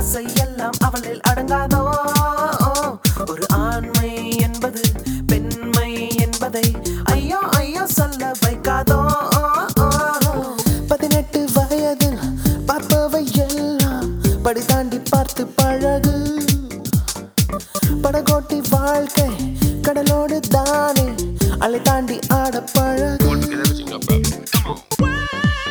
ஆசை எல்லாம் அவளில் அடங்காதோ ஒரு ஆண்மை என்பது பெண்மை என்பதை ஐயோ ஐயோ சொல்ல வைக்காதோ பதினெட்டு வயதில் பார்ப்பவை எல்லாம் படி தாண்டி பார்த்து பழகு படகோட்டி வாழ்க்கை கடலோடு தானே அலை தாண்டி ஆட பழகு want to get everything up, up. Come on.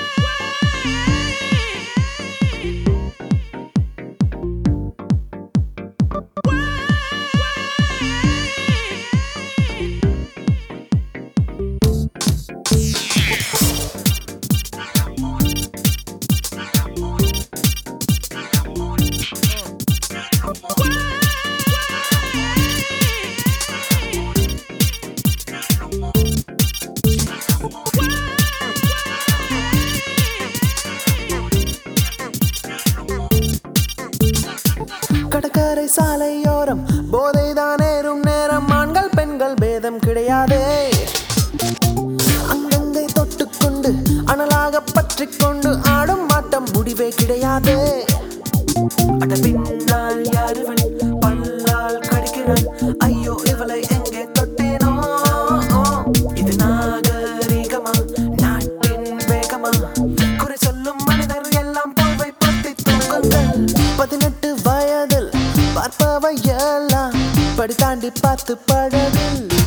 கடற்கரை சாலையோரம் போதைதான் ஏறும் நேரம் ஆண்கள் பெண்கள் பேதம் கிடையாதே அங்கங்கே தொட்டுக்கொண்டு அனலாக பற்றிக் கொண்டு ஆடும் ஆட்டம் முடிவே கிடையாதே அட பின்னால் யாருவன் பல்லால் கடிக்கிறான் ஐயோ இவளை எங்கே தொட்டேனோ இது நாகரீகமா நாட்டின் வேகமா குறை சொல்லும் மனிதர் எல்லாம் போவை பத்தி தூங்குங்கள் பதினெட்டு வயதில் பார்ப்பவை எல்லாம் படி தாண்டி பார்த்து பழகு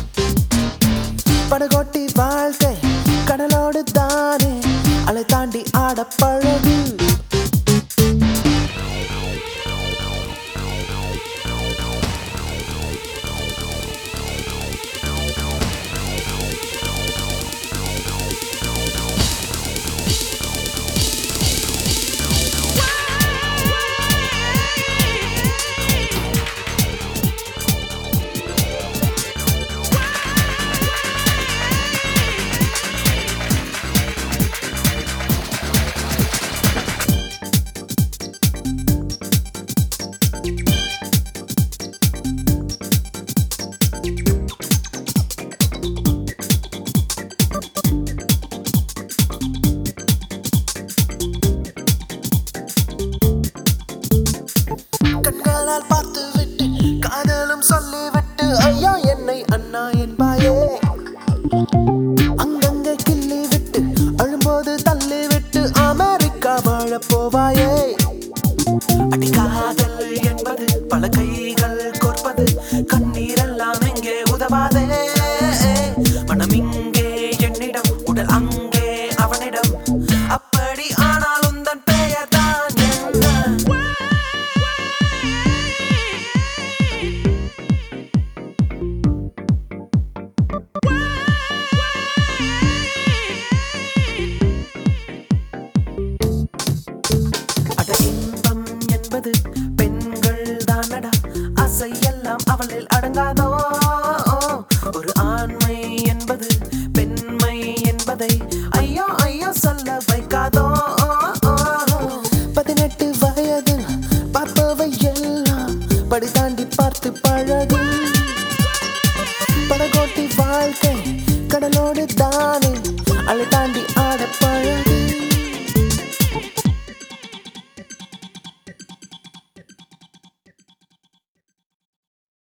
படகோட்டி வாழ்க்கை கடலோடு தானே அலை தாண்டி ஆட பழகு கண்களால் பார்த்து விட்டு காதலும் சொல்லிவிட்டு ஐயா என்னை அண்ணா என்பாயே அங்கங்கே கிள்ளி விட்டு அழும்போது தள்ளி விட்டு அமெரிக்கா வாழ போவாயே அடி காதல் என்பது பல கைகள் கோர்ப்பது கண்ணீரெல்லாம் எங்கே உதவாதே மனம் இங்கே என்னிடம் உடல் அங்கே அவனிடம் அப்படி ஆனால் உந்தன் பெயர் தான் என்ன அட இன்பம் என்பது பெண்கள் தானடா ஆசை எல்லாம் அவளில் அடங்காதோ ஒரு ஆண்மை என்பது பெண்மை என்பதை ஐயோ ஐயோ சொல்ல வைக்காதோ பதினெட்டு வயதில் பார்ப்பவை எல்லாம் படி தாண்டி பார்த்து பழகு படகோட்டி வாழ்க்கை கடலோடு தானே அலை தாண்டி ஆட பழகு